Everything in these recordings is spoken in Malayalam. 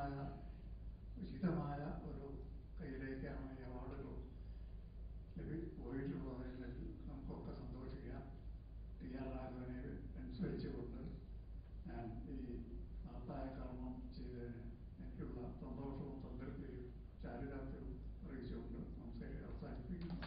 ഉചിതമായ ഉചിതമായ ഒരു കയ്യിലേക്കാണ് ഈ അവാർഡുകൾ ലഭി പോയിട്ടുള്ളതിൽ നമുക്കൊക്കെ സന്തോഷിക്കാം ടി ആർ രാഘവനെ അനുസരിച്ചുകൊണ്ട് ഞാൻ ഈ മഹത്തായ കർമ്മം ചെയ്തതിന് എനിക്കുള്ള സന്തോഷവും സംതൃപ്തിയും ചാരിതാർത്ഥ്യവും അറിയിച്ചുകൊണ്ട് നമുക്ക് അവസാനിപ്പിക്കുന്നു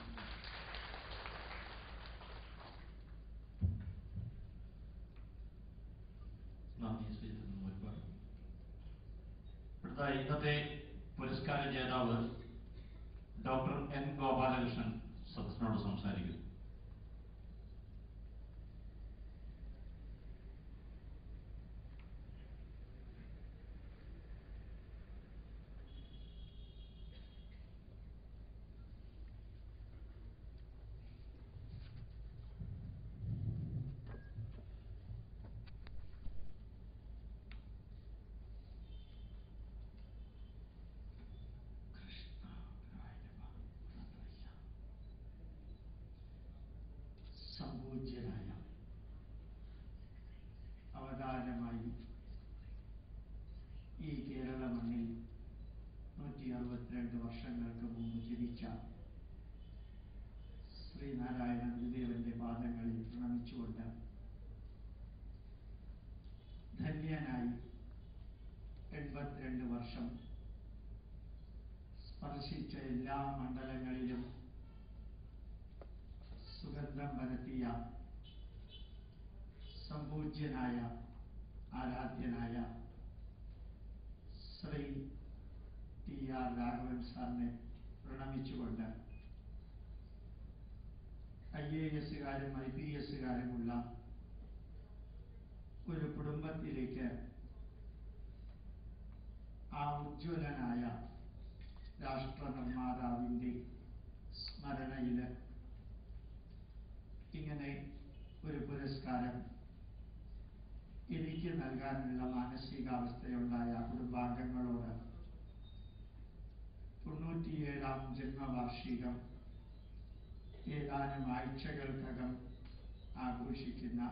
നന്ദി സൂചിപ്പിക്കുന്നു ഒരുപാട് അടുത്ത ഇന്നത്തെ പുരസ്കാര ജേതാവ് ഡോക്ടർ എൻ ഗോപാലകൃഷ്ണൻ സദസ്സിനോട് സംസാരിക്കും കൃഷ്ണ സംപൂജ്യനായ അവതാരമായി ഈ കേരള മണ്ണിൽ നൂറ്റി അറുപത്തിരണ്ട് വർഷങ്ങൾക്ക് മുമ്പ് ജനിച്ച ശ്രീനാരായണ ഗുരുദേവന്റെ പാദങ്ങളിൽ പ്രണമിച്ചുകൊണ്ട് ധന്യനായി എൺപത്തിരണ്ട് വർഷം സ്പർശിച്ച എല്ലാ മണ്ഡലങ്ങളിലും സുഗന്ധം പരത്തിയ സംപൂജ്യനായ ആരാധ്യനായ ശ്രീ ടി ആർ രാഘവൻ സാറിനെ പ്രണമിച്ചുകൊണ്ട് ഐ എ എസുകാരും ഐ പി എസുകാരുമുള്ള ഒരു കുടുംബത്തിലേക്ക് ആ ഉജ്ജ്വലനായ രാഷ്ട്ര നിർമ്മാതാവിൻ്റെ സ്മരണയിൽ ഇങ്ങനെ ഒരു പുരസ്കാരം എനിക്ക് നൽകാനുള്ള മാനസികാവസ്ഥയുണ്ടായ കുടുംബാംഗങ്ങളോട് തൊണ്ണൂറ്റിയേഴാം ജന്മവാർഷികം ഏതാനും ആഴ്ചകൾക്കകം ആഘോഷിക്കുന്ന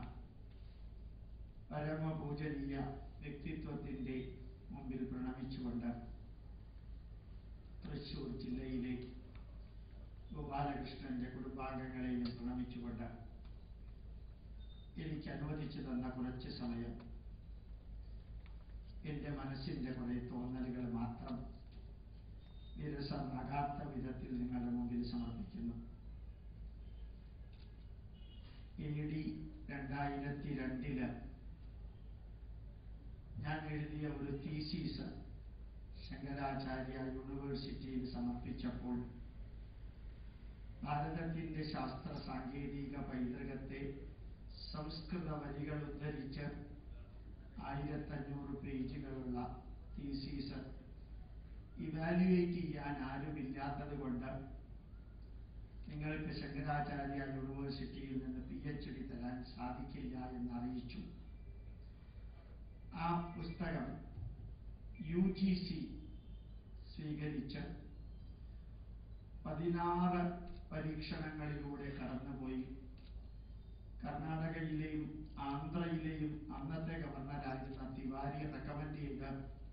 പരമപൂജനീയ വ്യക്തിത്വത്തിൻ്റെ മുമ്പിൽ പ്രണമിച്ചുകൊണ്ട് തൃശൂർ ജില്ലയിലെ ഗോപാലകൃഷ്ണന്റെ കുടുംബാംഗങ്ങളെയും പ്രണമിച്ചുകൊണ്ട് എനിക്ക് അനുവദിച്ചു തന്ന കുറച്ച് സമയം എൻ്റെ മനസ്സിൻ്റെ കുറെ തോന്നലുകൾ മാത്രം വിരസമാകാത്ത വിധത്തിൽ നിങ്ങളുടെ മുമ്പിൽ സമർപ്പിക്കുന്നു എ ഡി രണ്ടായിരത്തി രണ്ടില് ഞാൻ എഴുതിയ ഒരു തീസീസ് ശങ്കരാചാര്യ യൂണിവേഴ്സിറ്റിയിൽ സമർപ്പിച്ചപ്പോൾ ഭാരതത്തിന്റെ ശാസ്ത്ര സാങ്കേതിക പൈതൃകത്തെ സംസ്കൃത വരികൾ ഉദ്ധരിച്ച് ആയിരത്തഞ്ഞൂറ് പേജുകളുള്ള തീസീസ് ഇവാലുവേറ്റ് ചെയ്യാൻ ആരുമില്ലാത്തത് കൊണ്ട് നിങ്ങൾക്ക് ശങ്കരാചാര്യ യൂണിവേഴ്സിറ്റിയിൽ നിന്ന് പി എച്ച് ഡി തരാൻ സാധിക്കില്ല എന്ന് അറിയിച്ചു ആ പുസ്തകം യു ജി സി സ്വീകരിച്ച് പതിനാറ് പരീക്ഷണങ്ങളിലൂടെ കടന്നുപോയി കർണാടകയിലെയും ആന്ധ്രയിലെയും അന്നത്തെ ഗവർണറായിരുന്ന തിവാരി റെക്കമെൻഡ് ചെയ്ത്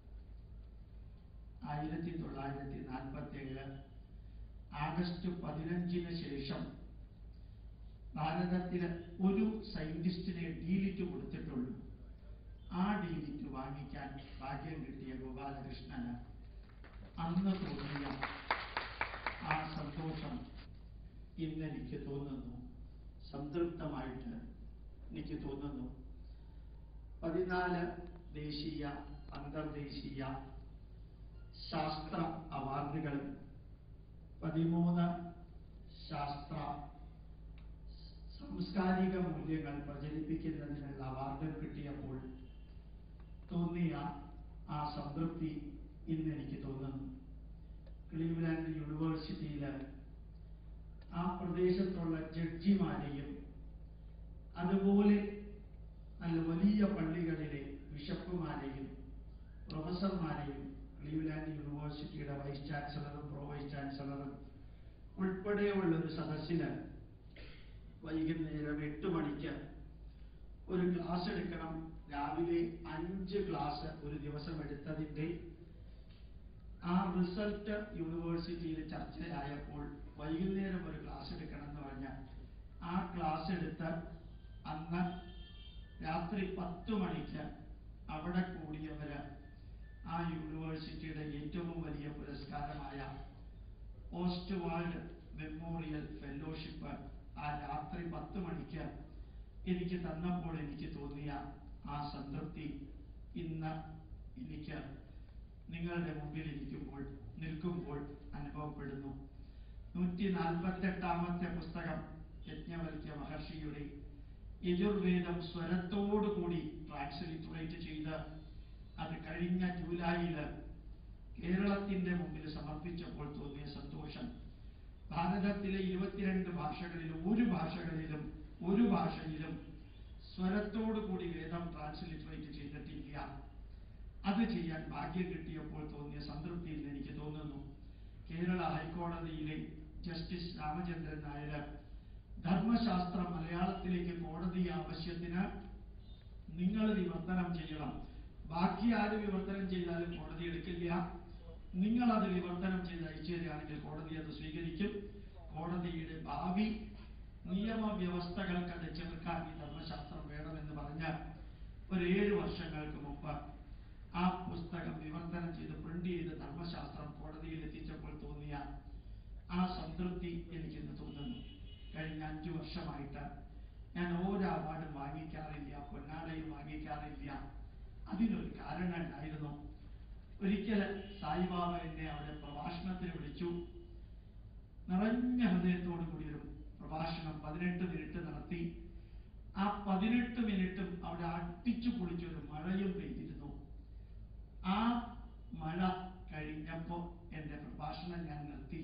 ആയിരത്തി തൊള്ളായിരത്തി നാൽപ്പത്തി ഏഴ് ആഗസ്റ്റ് പതിനഞ്ചിന് ശേഷം ഭാരതത്തിന് ഒരു സയന്റിസ്റ്റിനെ ഡീലിറ്റ് കൊടുത്തിട്ടുള്ളൂ ആ ഡീലിറ്റ് വാങ്ങിക്കാൻ ഭാഗ്യം കിട്ടിയ ഗോപാലകൃഷ്ണന് അന്ന് തോന്നിയ ആ സന്തോഷം ഇന്ന് എനിക്ക് തോന്നുന്നു സംതൃപ്തമായിട്ട് എനിക്ക് തോന്നുന്നു പതിനാല് ദേശീയ അന്തർദേശീയ ശാസ്ത്ര അവാർഡുകൾ പതിമൂന്ന് ശാസ്ത്ര സാംസ്കാരിക മൂല്യങ്ങൾ പ്രചരിപ്പിക്കുന്നതിനുള്ള അവാർഡ് കിട്ടിയപ്പോൾ തോന്നിയ ആ സംതൃപ്തി ഇന്ന് എനിക്ക് തോന്നുന്നു ക്ലീവ്ലാൻഡ് യൂണിവേഴ്സിറ്റിയിൽ ആ പ്രദേശത്തുള്ള ജഡ്ജിമാരെയും അതുപോലെ നല്ല വലിയ പള്ളികളിലെ ബിഷപ്പുമാരെയും പ്രൊഫസർമാരെയും ക്ലീവ്ലാൻഡ് യൂണിവേഴ്സിറ്റിയുടെ വൈസ് ചാൻസലറും പ്രോ വൈസ് ചാൻസലറും ഉൾപ്പെടെയുള്ള ഒരു സദസ്സിന് വൈകുന്നേരം എട്ട് മണിക്ക് ഒരു ക്ലാസ് എടുക്കണം രാവിലെ അഞ്ച് ക്ലാസ് ഒരു ദിവസം എടുത്തതിൻ്റെ ആ റിസൾട്ട് യൂണിവേഴ്സിറ്റിയിൽ ചർച്ചയായപ്പോൾ വൈകുന്നേരം ഒരു ക്ലാസ് എടുക്കണം എന്ന് പറഞ്ഞ ആ ക്ലാസ് എടുത്ത് അന്ന് രാത്രി പത്ത് മണിക്ക് അവിടെ കൂടിയവര് ആ യൂണിവേഴ്സിറ്റിയുടെ ഏറ്റവും വലിയ പുരസ്കാരമായ പോസ്റ്റ് വാൾഡ് മെമ്മോറിയൽ ഫെലോഷിപ്പ് ആ രാത്രി പത്ത് മണിക്ക് എനിക്ക് തന്നപ്പോൾ എനിക്ക് തോന്നിയ ആ സംതൃപ്തി ഇന്ന് എനിക്ക് നിങ്ങളുടെ മുമ്പിൽ ഇരിക്കുമ്പോൾ നിൽക്കുമ്പോൾ അനുഭവപ്പെടുന്നു നൂറ്റി നാൽപ്പത്തെട്ടാമത്തെ പുസ്തകം യജ്ഞവൽക്യ മഹർഷിയുടെ യജുർവേദം സ്വരത്തോടുകൂടി ട്രാൻസ്ലിറ്ററേറ്റ് ചെയ്ത് അത് കഴിഞ്ഞ ജൂലൈയില് കേരളത്തിന്റെ മുമ്പിൽ സമർപ്പിച്ചപ്പോൾ തോന്നിയ സന്തോഷം ഭാരതത്തിലെ ഇരുപത്തിരണ്ട് ഭാഷകളിലും ഒരു ഭാഷകളിലും ഒരു ഭാഷയിലും സ്വരത്തോടുകൂടി വേദം ട്രാൻസ്ലിറ്ററേറ്റ് ചെയ്തിട്ടില്ല അത് ചെയ്യാൻ ഭാഗ്യം കിട്ടിയപ്പോൾ തോന്നിയ സംതൃപ്തി എന്ന് എനിക്ക് തോന്നുന്നു കേരള ഹൈക്കോടതിയിലെ ജസ്റ്റിസ് രാമചന്ദ്രൻ നായർ ധർമ്മശാസ്ത്ര മലയാളത്തിലേക്ക് കോടതി ആവശ്യത്തിന് നിങ്ങൾ വിവർത്തനം ചെയ്യണം ബാക്കി ആര് വിവർത്തനം ചെയ്താലും കോടതി എടുക്കില്ല നിങ്ങൾ അത് വിവർത്തനം ചെയ്ത് അയച്ചു തരികയാണെങ്കിൽ കോടതി അത് സ്വീകരിക്കും കോടതിയുടെ ഭാവി നിയമവ്യവസ്ഥകൾക്ക് അത് ചെറുക്കാൻ ഈ ധർമ്മശാസ്ത്രം വേണമെന്ന് പറഞ്ഞ് ഒരു ഏഴ് വർഷങ്ങൾക്ക് മുമ്പ് ആ പുസ്തകം വിവർത്തനം ചെയ്ത് പ്രിന്റ് ചെയ്ത് ധർമ്മശാസ്ത്രം കോടതിയിൽ എത്തിച്ചപ്പോൾ തോന്നിയ ആ സംതൃപ്തി എനിക്കിന്ന് തോന്നുന്നു കഴിഞ്ഞ അഞ്ചു വർഷമായിട്ട് ഞാൻ ഓരോ അവാർഡും വാങ്ങിക്കാറില്ല പൊന്നാടയും വാങ്ങിക്കാറില്ല അതിനൊരു കാരണം ഉണ്ടായിരുന്നു ഒരിക്കൽ സായിബാബ എന്നെ അവിടെ പ്രഭാഷണത്തിന് വിളിച്ചു നിറഞ്ഞ ഹൃദയത്തോടു കൂടി ഒരു പ്രഭാഷണം പതിനെട്ട് മിനിറ്റ് നടത്തി ആ പതിനെട്ട് മിനിറ്റും അവിടെ അടിച്ചു പൊളിച്ചൊരു മഴയും പെയ്തിരുന്നു ആ മഴ കഴിഞ്ഞപ്പോൾ എൻ്റെ പ്രഭാഷണം ഞാൻ നിർത്തി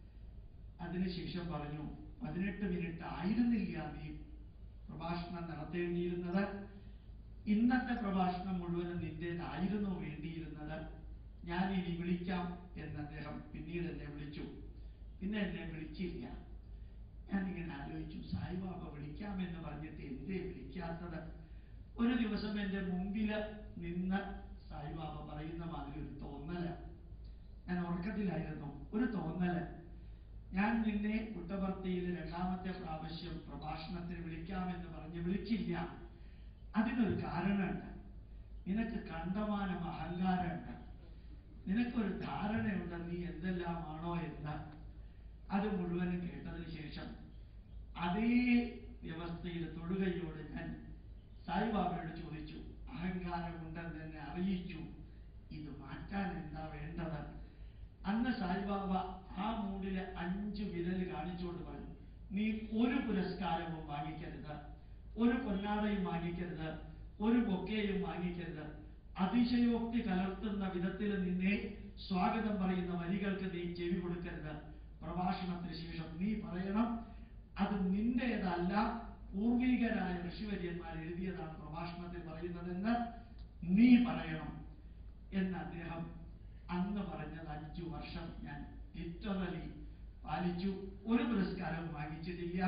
അതിനുശേഷം പറഞ്ഞു പതിനെട്ട് മിനിറ്റ് ആയിരുന്നില്ല നീ പ്രഭാഷണം നടത്തേണ്ടിയിരുന്നത് ഇന്നത്തെ പ്രഭാഷണം മുഴുവനും നിന്റേതായിരുന്നു വേണ്ടിയിരുന്നത് ഞാൻ ഇനി വിളിക്കാം എന്ന് അദ്ദേഹം പിന്നീട് എന്നെ വിളിച്ചു പിന്നെ എന്നെ വിളിച്ചില്ല ഞാനിങ്ങനെ ആലോചിച്ചു സായിബാബ വിളിക്കാമെന്ന് പറഞ്ഞിട്ട് എന്തേ വിളിക്കാത്തത് ഒരു ദിവസം എൻ്റെ മുമ്പില് നിന്ന് സായിബാബ പറയുന്ന മാതിരി ഒരു തോന്നല് ഞാൻ ഉറക്കത്തിലായിരുന്നു ഒരു തോന്നല് ഞാൻ നിന്നെ പുട്ടപർത്തിയിൽ രണ്ടാമത്തെ പ്രാവശ്യം പ്രഭാഷണത്തിന് വിളിക്കാമെന്ന് പറഞ്ഞ് വിളിച്ചില്ല അതിനൊരു കാരണമുണ്ട് നിനക്ക് കണ്ടമാനം അഹങ്കാരമുണ്ട് നിനക്കൊരു ധാരണയുണ്ട് നീ എന്തെല്ലാമാണോ എന്ന് അത് മുഴുവനും കേട്ടതിന് ശേഷം അതേ വ്യവസ്ഥയിൽ തൊഴുകയോട് ഞാൻ സായിബാബയോട് ചോദിച്ചു അഹങ്കാരമുണ്ടെന്ന് എന്നെ അറിയിച്ചു ഇത് മാറ്റാൻ എന്താ വേണ്ടത് അന്ന് സായിബാബ ആ മൂടിലെ അഞ്ച് വിരൽ കാണിച്ചുകൊണ്ട് പറഞ്ഞു നീ ഒരു പുരസ്കാരവും വാങ്ങിക്കരുത് ഒരു പൊന്നാടയും വാങ്ങിക്കരുത് ഒരു ബൊക്കയും വാങ്ങിക്കരുത് അതിശയോക്തി കലർത്തുന്ന വിധത്തിൽ നിന്നെ സ്വാഗതം പറയുന്ന വരികൾക്ക് നീ ചെവി കൊടുക്കരുത് പ്രഭാഷണത്തിന് ശേഷം നീ പറയണം അത് നിന്റേതല്ല പൂർവികരായ ഋഷിവര്യന്മാർ എഴുതിയതാണ് പ്രഭാഷണത്തിൽ പറയുന്നതെന്ന് നീ പറയണം എന്ന് അദ്ദേഹം അന്ന് പറഞ്ഞത് അഞ്ചു വർഷം ഞാൻ ലിറ്ററലി പാലിച്ചു ഒരു പുരസ്കാരവും വാങ്ങിച്ചിട്ടില്ല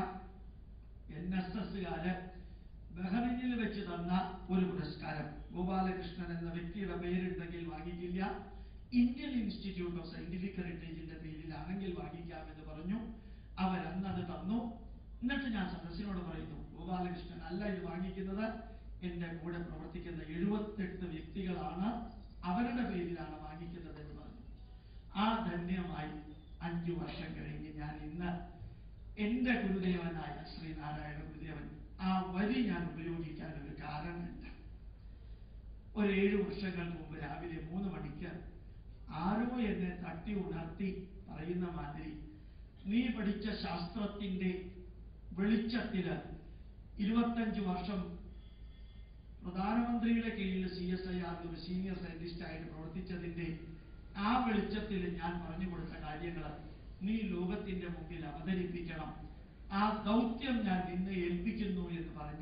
എൻ എസ് എസ്സുകാര് ബഹ്റിനിൽ വെച്ച് തന്ന ഒരു പുരസ്കാരം ഗോപാലകൃഷ്ണൻ എന്ന വ്യക്തിയുടെ പേരുണ്ടെങ്കിൽ വാങ്ങിക്കില്ല ഇന്ത്യൻ ഇൻസ്റ്റിറ്റ്യൂട്ട് ഓഫ് സയന്റിഫിക് ഹെറിറ്റേജിന്റെ പേരിലാണെങ്കിൽ വാങ്ങിക്കാമെന്ന് പറഞ്ഞു അവരന്നത് തന്നു എന്നിട്ട് ഞാൻ സദസ്സിനോട് പറയുന്നു ഗോപാലകൃഷ്ണൻ അല്ല ഇത് വാങ്ങിക്കുന്നത് എന്റെ കൂടെ പ്രവർത്തിക്കുന്ന എഴുപത്തെട്ട് വ്യക്തികളാണ് അവരുടെ പേരിലാണ് വാങ്ങിക്കുന്നത് എന്ന് പറഞ്ഞു ആ ധന്യമായി അഞ്ചു വർഷം കഴിഞ്ഞ് ഞാൻ ഇന്ന് എന്റെ ഗുരുദേവനായ ശ്രീനാരായണ ഗുരുദേവൻ ആ വരി ഞാൻ ഉപയോഗിക്കാൻ ഒരു കാരണമുണ്ട് ഒരു ഏഴു വർഷങ്ങൾക്ക് മുമ്പ് രാവിലെ മൂന്ന് മണിക്ക് ആരോ എന്നെ തട്ടി ഉണർത്തി പറയുന്ന മാതിരി നീ പഠിച്ച ശാസ്ത്രത്തിന്റെ വെളിച്ചത്തില് ഇരുപത്തഞ്ച് വർഷം പ്രധാനമന്ത്രിയുടെ കീഴിൽ സി എസ് ഐ ആർ ഒരു സീനിയർ സയന്റിസ്റ്റ് ആയിട്ട് പ്രവർത്തിച്ചതിന്റെ ആ വെളിച്ചത്തിൽ ഞാൻ പറഞ്ഞു കൊടുത്ത കാര്യങ്ങൾ നീ ലോകത്തിന്റെ മുമ്പിൽ അവതരിപ്പിക്കണം ആ ദൗത്യം ഞാൻ നിന്നെ ഏൽപ്പിക്കുന്നു എന്ന് പറഞ്ഞ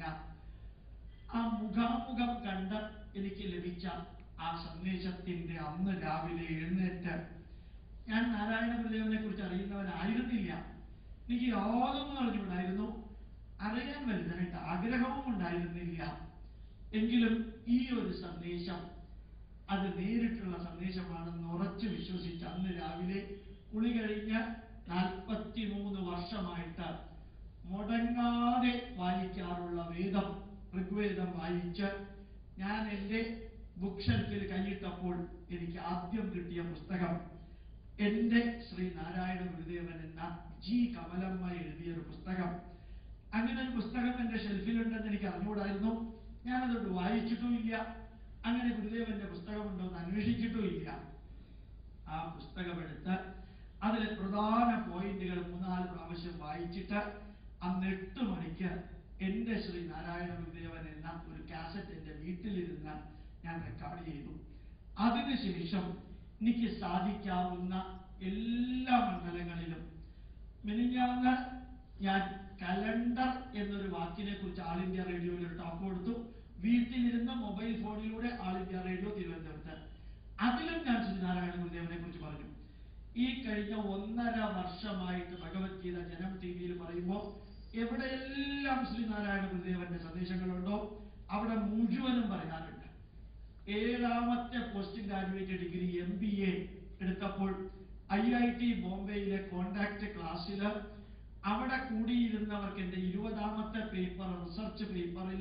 ആ മുഖാമുഖം കണ്ട് എനിക്ക് ലഭിച്ച ആ സന്ദേശത്തിന്റെ അന്ന് രാവിലെ എഴുന്നേറ്റ് ഞാൻ നാരായണ ഗുരുദേവനെ കുറിച്ച് അറിയുന്നവനായിരുന്നില്ല എനിക്ക് യാതൊന്നും അറിഞ്ഞുകൂടായിരുന്നു അറിയാൻ വലുതായിട്ട് ആഗ്രഹവും ഉണ്ടായിരുന്നില്ല എങ്കിലും ഈ ഒരു സന്ദേശം അത് നേരിട്ടുള്ള സന്ദേശമാണെന്ന് ഉറച്ചു വിശ്വസിച്ച് അന്ന് രാവിലെ കുളി കഴിഞ്ഞ് നാൽപ്പത്തിമൂന്ന് വർഷമായിട്ട് മുടങ്ങാതെ വായിക്കാറുള്ള വേദം ഋഗ്വേദം വായിച്ച് ഞാൻ എൻ്റെ ബുക്ക് ഷെൽഫിൽ കൈയിട്ടപ്പോൾ എനിക്ക് ആദ്യം കിട്ടിയ പുസ്തകം എന്റെ ശ്രീ നാരായണ ഗുരുദേവൻ എന്ന ജി കമലമ്മ എഴുതിയ ഒരു പുസ്തകം അങ്ങനെ ഒരു പുസ്തകം എന്റെ ഷെൽഫിലുണ്ടെന്ന് എനിക്ക് അറിഞ്ഞുകൂടായിരുന്നു ഞാനതുകൊണ്ട് വായിച്ചിട്ടുമില്ല അങ്ങനെ ഗുരുദേവന്റെ പുസ്തകമുണ്ടോ എന്ന് അന്വേഷിച്ചിട്ടുമില്ല ആ പുസ്തകം എടുത്ത് അതിലെ പ്രധാന പോയിന്റുകൾ മൂന്നാല് പ്രാവശ്യം വായിച്ചിട്ട് അന്ന് എട്ട് മണിക്ക് എന്റെ ശ്രീ നാരായണ ഗുരുദേവൻ എന്ന ഒരു കാസറ്റ് എന്റെ വീട്ടിലിരുന്ന് ഞാൻ റെക്കോർഡ് ചെയ്തു അതിനുശേഷം എനിക്ക് സാധിക്കാവുന്ന എല്ലാ മണ്ഡലങ്ങളിലും മിനിഞ്ഞാന്ന് ഞാൻ കലണ്ടർ എന്നൊരു വാക്കിനെ കുറിച്ച് ആൾ ഇന്ത്യ റേഡിയോയിൽ ഒരു ടോക്ക് കൊടുത്തു വീട്ടിലിരുന്ന് മൊബൈൽ ഫോണിലൂടെ ആൾ ഇന്ത്യ റേഡിയോ തിരുവനന്തപുരത്ത് അതിലും ഞാൻ ശ്രീനാരായണ ഗുരുദേവനെ കുറിച്ച് പറഞ്ഞു ഈ കഴിഞ്ഞ ഒന്നര വർഷമായിട്ട് ഭഗവത്ഗീത ജനം ടി വിയിൽ പറയുമ്പോൾ എവിടെയെല്ലാം ശ്രീനാരായണ ഗുരുദേവന്റെ സന്ദേശങ്ങളുണ്ടോ അവിടെ മുഴുവനും പറയാറുണ്ട് ഏഴാമത്തെ post graduate degree M B A എടുത്തപ്പോൾ ഐ ഐ ടി ബോംബെയിലെ കോണ്ടാക്ട് ക്ലാസ്സിൽ അവിടെ കൂടിയിരുന്നവർക്ക് എന്റെ ഇരുപതാമത്തെ പേപ്പർ റിസർച്ച് പേപ്പറിൽ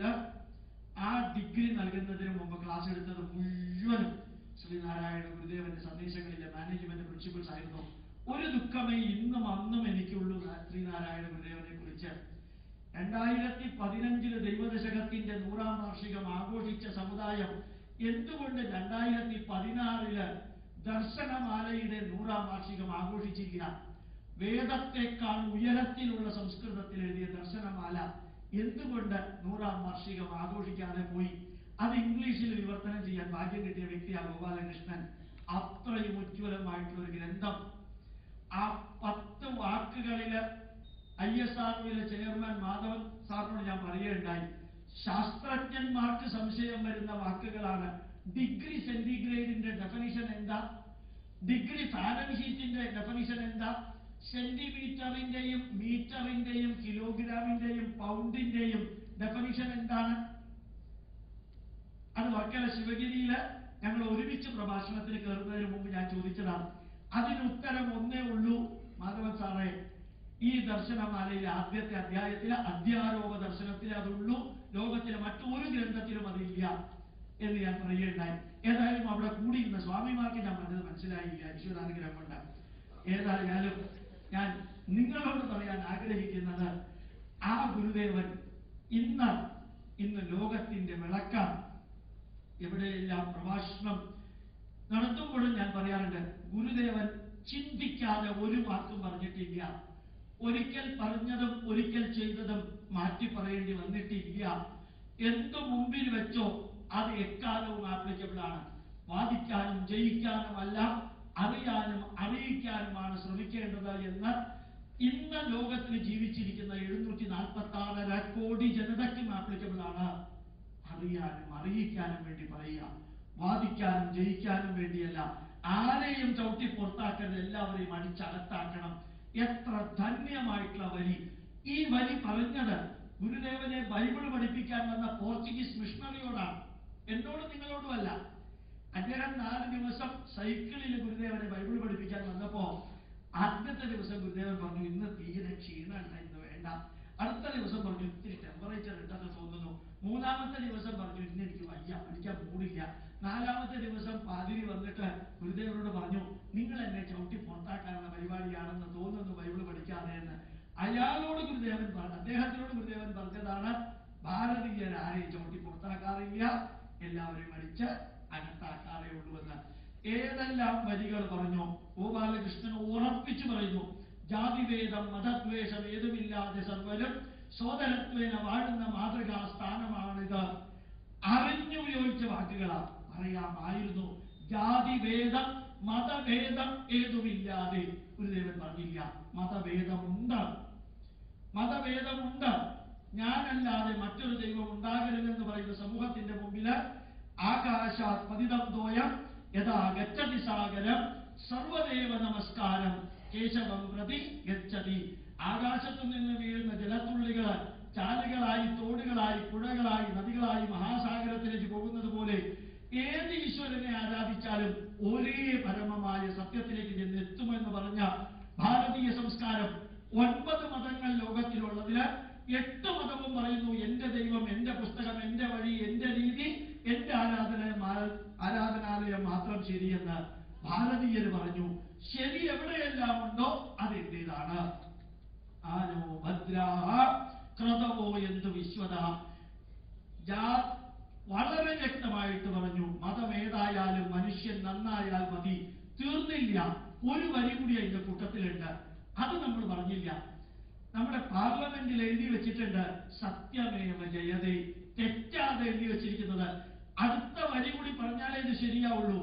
ആ ഡിഗ്രി നൽകുന്നതിന് മുമ്പ് ക്ലാസ് എടുത്തത് മുഴുവനും ശ്രീനാരായണ ഗുരുദേവന്റെ സന്ദേശങ്ങളിലെ മാനേജ്മെന്റ് പ്രിൻസിപ്പൽസ് ആയിരുന്നു ഒരു ദുഃഖമേ ഇന്നും അന്നും എനിക്കുള്ളൂ നാ- ശ്രീനാരായണ ഗുരുദേവനെ കുറിച്ച് രണ്ടായിരത്തി പതിനഞ്ചില് ദൈവദശകത്തിന്റെ നൂറാം വാർഷികം ആഘോഷിച്ച സമുദായം എന്തുകൊണ്ട് രണ്ടായിരത്തി പതിനാറില് ദർശനമാലയുടെ നൂറാം വാർഷികം ആഘോഷിച്ചില്ല വേദത്തെക്കാൾ ഉയരത്തിലുള്ള സംസ്കൃതത്തിൽ എഴുതിയ ദർശനമാല എന്തുകൊണ്ട് നൂറാം വാർഷികം ആഘോഷിക്കാതെ പോയി അത് ഇംഗ്ലീഷിൽ വിവർത്തനം ചെയ്യാൻ ഭാഗ്യം കിട്ടിയ വ്യക്തിയാണ് ഗോപാലകൃഷ്ണൻ അത്രയും ഉജ്ജ്വലമായിട്ടുള്ള ഒരു ഗ്രന്ഥം ആ പത്ത് വാക്കുകളില് ഐ എസ് ആർഒയിലെ ചെയർമാൻ മാധവൻ സാറിനോട് ഞാൻ പറയുകയുണ്ടായി ശാസ്ത്രജ്ഞന്മാർക്ക് സംശയം വരുന്ന വാക്കുകളാണ് ഡിഗ്രി സെന്റിഗ്രേഡിന്റെ ഡെഫനിഷൻ എന്താ ഡിഗ്രി ഫാരൻഹീറ്റിന്റെ ഡെഫനിഷൻ എന്താ സെന്റിമീറ്ററിന്റെയും മീറ്ററിന്റെയും കിലോഗ്രാമിന്റെയും പൗണ്ടിന്റെയും ഡെഫനിഷൻ എന്താണ് അത് വർക്കല ശിവഗിരിയില് ഞങ്ങൾ ഒരുമിച്ച് പ്രഭാഷണത്തിന് കയറുന്നതിന് മുമ്പ് ഞാൻ ചോദിച്ചതാണ് അതിന് ഉത്തരം ഒന്നേ ഉള്ളൂ മാധവൻ സാറേ ഈ ദർശനമാലയിലെ ആദ്യത്തെ അധ്യായത്തിലെ അധ്യാരോപ ദർശനത്തിലെ അതുള്ളൂ ലോകത്തിലെ മറ്റൊരു ഗ്രന്ഥത്തിലും അതില്ല എന്ന് ഞാൻ പറയുകയുണ്ടായി ഏതായാലും അവിടെ കൂടിയിരുന്ന സ്വാമിമാർക്ക് ഞാൻ പറഞ്ഞത് മനസ്സിലായില്ല ഈശ്വരാനുഗ്രഹം കൊണ്ട് ഏതായാലും ഞാൻ നിങ്ങളോട് പറയാൻ ആഗ്രഹിക്കുന്നത് ആ ഗുരുദേവൻ ഇന്ന് ഇന്ന് ലോകത്തിന്റെ വിളക്കാണ് എവിടെയെല്ലാം പ്രഭാഷണം നടത്തുമ്പോഴും ഞാൻ പറയാറുണ്ട് ഗുരുദേവൻ ചിന്തിക്കാതെ ഒരു വാക്കും പറഞ്ഞിട്ടില്ല ഒരിക്കൽ പറഞ്ഞതും ഒരിക്കൽ ചെയ്തതും മാറ്റി പറയേണ്ടി വന്നിട്ടില്ല എന്തു മുമ്പിൽ വെച്ചോ അത് എക്കാലവും ആപ്ലിക്കബിൾ ആണ് വാദിക്കാനും ജയിക്കാനുമല്ല അറിയാനും അറിയിക്കാനുമാണ് ശ്രമിക്കേണ്ടത് എന്ന് ഇന്ന് ലോകത്തിൽ ജീവിച്ചിരിക്കുന്ന എഴുന്നൂറ്റി നാൽപ്പത്തി ആറര കോടി ജനതയ്ക്കും ആപ്ലിക്കബിൾ ആണ് അറിയാനും അറിയിക്കാനും വേണ്ടി പറയുക വാദിക്കാനും ജയിക്കാനും വേണ്ടിയല്ല ആരെയും ചവിട്ടി പുറത്താക്കരുത് എല്ലാവരെയും അടിച്ചകത്താക്കണം എത്ര ധന്യമായിട്ടുള്ള വരി ഈ വരി പറഞ്ഞത് ഗുരുദേവനെ ബൈബിൾ പഠിപ്പിക്കാൻ വന്ന പോർച്ചുഗീസ് മിഷണറിയോടാണ് എന്നോട് നിങ്ങളോടുമല്ല അദ്ദേഹം നാല് ദിവസം സൈക്കിളിൽ ഗുരുദേവനെ ബൈബിൾ പഠിപ്പിക്കാൻ വന്നപ്പോ ആദ്യത്തെ ദിവസം ഗുരുദേവൻ പറഞ്ഞു ഇന്ന് തീരെ ക്ഷീണമുണ്ട് ഇന്ന് വേണ്ട അടുത്ത ദിവസം പറഞ്ഞു ഇത്തിരി ടെമ്പറേച്ചർ ഉണ്ടെന്ന് തോന്നുന്നു മൂന്നാമത്തെ ദിവസം പറഞ്ഞു ഇന്ന് എനിക്ക് വയ്യ പഠിക്കാൻ മൂടില്ല നാലാമത്തെ ദിവസം പാതിരി വന്നിട്ട് ഗുരുദേവനോട് പറഞ്ഞു നിങ്ങൾ എന്നെ ചവിട്ടി പുറത്താക്കാനുള്ള പരിപാടിയാണെന്ന് തോന്നുന്നു ബൈബിൾ പഠിക്കാതെ എന്ന് അയാളോട് ഗുരുദേവൻ പറഞ്ഞു അദ്ദേഹത്തിനോട് ഗുരുദേവൻ പറഞ്ഞതാണ് ഭാരതീയരാരെയും ചവിട്ടി പുറത്താക്കാറില്ല എല്ലാവരെയും അടിച്ച് അകത്താക്കാറേ ഉള്ളൂ എന്ന് ഏതെല്ലാം വരികൾ പറഞ്ഞു ഗോപാലകൃഷ്ണൻ ഉറപ്പിച്ചു പറയുന്നു ജാതിഭേദം മതദ്വേഷം ഏതുമില്ലാതെ സർവരും സോദരത്വേന വാഴുന്ന മാതൃകാ സ്ഥാനമാണിത് അറിഞ്ഞുപയോഗിച്ച വാക്കുകളാ പറയാമായിരുന്നു ജാതിഭേദം മതഭേദം ഏതുമില്ലാതെ ഗുരുദേവൻ പറഞ്ഞില്ല മതഭേദമുണ്ട് മതഭേദമുണ്ട് ഞാനല്ലാതെ മറ്റൊരു ദൈവം ഉണ്ടാകരുതെന്ന് പറയുന്ന സമൂഹത്തിന്റെ മുമ്പില് ആകാശാത് പതിതം തോയം യഥാ ഗച്ഛതി സാഗരം സർവദേവ നമസ്കാരം കേശവം പ്രതി ഗച്ഛതി ആകാശത്തു നിന്ന് വീഴുന്ന ജലത്തുള്ളികൾ ചാലുകളായി തോടുകളായി പുഴകളായി നദികളായി മഹാസാഗരത്തിലേക്ക് പോകുന്നത് പോലെ ഏത് ഈശ്വരനെ ആരാധിച്ചാലും ഒരേ പരമമായ സത്യത്തിലേക്ക് ചെന്ന് എത്തുമെന്ന് പറഞ്ഞ ഭാരതീയ സംസ്കാരം ഒൻപത് മതങ്ങൾ ലോകത്തിലുള്ളതില് എട്ട് മതവും പറയുന്നു എന്റെ ദൈവം എന്റെ പുസ്തകം എന്റെ വഴി എന്റെ രീതി എന്റെ ആരാധന ആരാധനാലയം മാത്രം ശരിയെന്ന് ഭാരതീയർ പറഞ്ഞു ശരി എവിടെയെല്ലാം ഉണ്ടോ അതെന്റേതാണ് ആനോ ഭദ്രാഹ ക്രതവോ എന്തു വിശ്വത ജാ- വളരെ വ്യക്തമായിട്ട് പറഞ്ഞു മതം ഏതായാലും മനുഷ്യൻ നന്നായാൽ മതി തീർന്നില്ല ഒരു വരി കൂടി അതിന്റെ കൂട്ടത്തിലുണ്ട് അത് നമ്മൾ പറഞ്ഞില്ല നമ്മുടെ പാർലമെന്റിൽ എഴുതി വെച്ചിട്ടുണ്ട് സത്യമേവ ജയതേ തെറ്റാതെ എഴുതി വെച്ചിരിക്കുന്നത് അടുത്ത വരി കൂടി പറഞ്ഞാലേ ഇത് ശരിയാവുള്ളൂ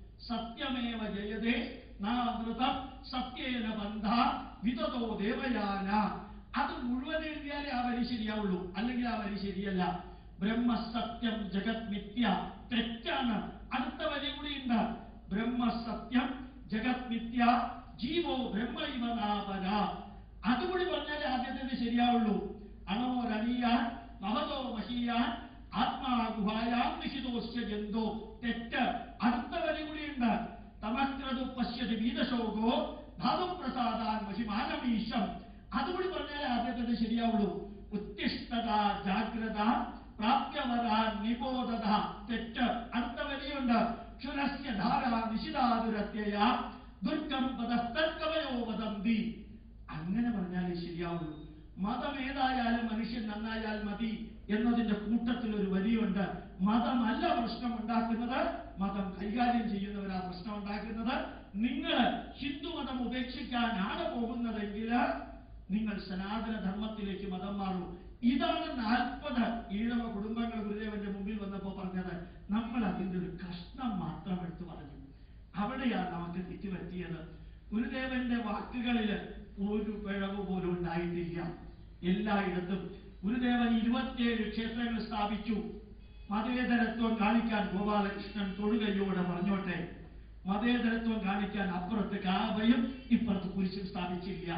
സത്യമേവ ജയതേ നാമൃതം സത്യേന ബന്ധ വിതതോ ദേവയാന അത് മുഴുവൻ എഴുതിയാലേ ആ വരി ശരിയാവുള്ളൂ അല്ലെങ്കിൽ ആ വരി ശരിയല്ല ബ്രഹ്മസത്യം ജഗത് മിഥ്യ തെറ്റാണ് അടുത്ത വരി കൂടിയുണ്ട് ബ്രഹ്മസത്യം ജഗത് മിഥ്യ ജീവോ ബ്രഹ്മ ഇവ നാപര അതുകൂടി പറഞ്ഞാലേ ആദ്യത്തേത് ശരിയാവുള്ളൂ അണോരണിയാൻ മഹതോ മഹീയാൻ ആത്മാ ഗുഹായാം നിഹിതോസ്യ ജന്തോ തെറ്റ് അടുത്ത വരി കൂടിയുണ്ട് തമക്രതു പശ്യതി വീതശോകോ ധാതു പ്രസാദാൻ മഹിമാനമീശം അതുകൂടി പറഞ്ഞാലേ ആദ്യത്തേത് ശരിയാവുള്ളൂ ഉത്തിഷ്ഠത ജാഗ്രത പ്രാപ്യവരാൻ നിബോധത തെറ്റ് അടുത്ത വരിയുണ്ട് ക്ഷുരസ്യ ധാര നിശിതാതുരത്യയ ദുർഗം പദസ്തക്കവയോ വദന്തി അങ്ങനെ പറഞ്ഞാലേ ശരിയാവുള്ളൂ മതം ഏതായാലും മനുഷ്യൻ നന്നായാൽ മതി എന്നതിന്റെ കൂട്ടത്തിൽ ഒരു വരിയുണ്ട് മതമല്ല പ്രശ്നം ഉണ്ടാക്കുന്നത് മതം കൈകാര്യം ചെയ്യുന്നവരാ പ്രശ്നം ഉണ്ടാക്കുന്നത് നിങ്ങൾ ഹിന്ദു മതം ഉപേക്ഷിക്കാനാണ് പോകുന്നതെങ്കിൽ നിങ്ങൾ സനാതന ധർമ്മത്തിലേക്ക് മതം മാറൂ ഇതാണ് നാൽപ്പത് ഈഴവ കുടുംബങ്ങൾ ഗുരുദേവന്റെ മുമ്പിൽ വന്നപ്പോ പറഞ്ഞത് നമ്മൾ അതിന്റെ ഒരു കഷ്ണം മാത്രം എടുത്തു പറഞ്ഞു അവിടെയാണ് നമുക്ക് തെറ്റുപറ്റിയത് ഗുരുദേവന്റെ വാക്കുകളില് ഒരു പിഴവ് പോലും ഉണ്ടായിട്ടില്ല എല്ലായിടത്തും ഗുരുദേവൻ ഇരുപത്തിയേഴ് ക്ഷേത്രങ്ങൾ സ്ഥാപിച്ചു മതേതരത്വം കാണിക്കാൻ ഗോപാലകൃഷ്ണൻ തൊടുകയോടെ പറഞ്ഞോട്ടെ മതേതരത്വം കാണിക്കാൻ അപ്പുറത്ത് കാബയും ഇപ്പുറത്ത് കുരിശും സ്ഥാപിച്ചില്ല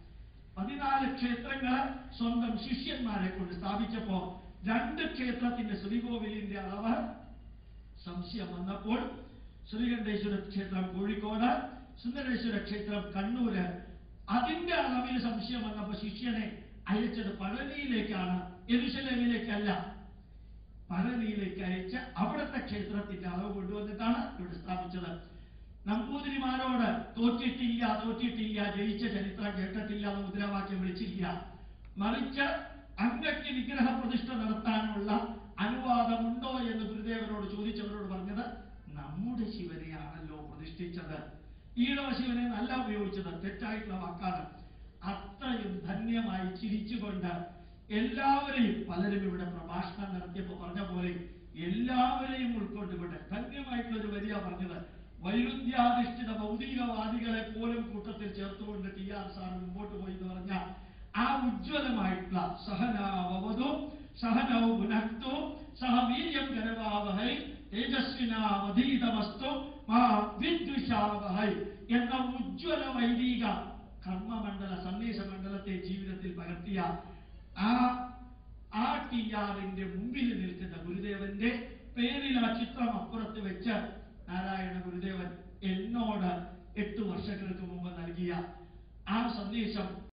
പതിനാല് ക്ഷേത്രങ്ങൾ സ്വന്തം ശിഷ്യന്മാരെ കൊണ്ട് സ്ഥാപിച്ചപ്പോ രണ്ട് ക്ഷേത്രത്തിന്റെ ശ്രീകോവിലിന്റെ അളവ് സംശയം വന്നപ്പോൾ ശ്രീകണ്ഠേശ്വര ക്ഷേത്രം കോഴിക്കോട് സുന്ദരേശ്വര ക്ഷേത്രം കണ്ണൂര് അതിന്റെ അളവിൽ സംശയം വന്നപ്പോ ശിഷ്യനെ അയച്ചത് പഴനിയിലേക്കാണ് എരുശലേമിലേക്കല്ല പഴനിയിലേക്ക് അയച്ച് അവിടുത്തെ ക്ഷേത്രത്തിന്റെ അളവ് കൊണ്ടുവന്നിട്ടാണ് ഇവിടെ സ്ഥാപിച്ചത് നമ്പൂതിരിമാരോട് തോറ്റിട്ടില്ല തോറ്റിട്ടില്ല ജയിച്ച ചരിത്രം കേട്ടിട്ടില്ല എന്ന് മുദ്രാവാക്യം വിളിച്ചില്ല മറിച്ച് അങ്ങയ്ക്ക് വിഗ്രഹ പ്രതിഷ്ഠ നടത്താനുള്ള അനുവാദമുണ്ടോ എന്ന് ഗുരുദേവനോട് ചോദിച്ചവരോട് പറഞ്ഞത് നമ്മുടെ ശിവനെയാണല്ലോ പ്രതിഷ്ഠിച്ചത് ഈഴവ ശിവനെ നല്ല ഉപയോഗിച്ചത് തെറ്റായിട്ടുള്ള വാക്കാണ് അത്രയും ധന്യമായി ചിരിച്ചുകൊണ്ട് എല്ലാവരെയും പലരും ഇവിടെ പ്രഭാഷണം നടത്തിയപ്പോ പറഞ്ഞ പോലെ എല്ലാവരെയും ഉൾക്കൊണ്ടുകൊണ്ട് ധന്യമായിട്ടുള്ള ഒരു വരിയ പറഞ്ഞത് വൈരുദ്ധ്യാധിഷ്ഠിത ഭൗതികവാദികളെ പോലും കൂട്ടത്തിൽ ചേർത്തുകൊണ്ട് ടി ആർ സാർ മുമ്പോട്ട് പോയി എന്ന് പറഞ്ഞ ആ ഉജ്ജ്വലമായിട്ടുള്ള സഹനാവതു സഹനൗ പുനക്തു സഹ വീര്യം കരവാവഹൈ തേജസ്വിനാവധീതമസ്തു മാ വിദ്വിഷാവഹൈ എന്ന ഉജ്ജ്വല വൈദിക കർമ്മമണ്ഡല സന്ദേശ മണ്ഡലത്തെ ജീവിതത്തിൽ പകർത്തിയ ആ ആ ടി ആറിന്റെ മുമ്പിൽ നിൽക്കുന്ന ഗുരുദേവന്റെ പേരിൽ ആ ചിത്രം അപ്പുറത്ത് വെച്ച് നാരായണ ഗുരുദേവൻ എന്നോട് എട്ട് വർഷങ്ങൾക്ക് മുമ്പ് നൽകിയ ആ സന്ദേശം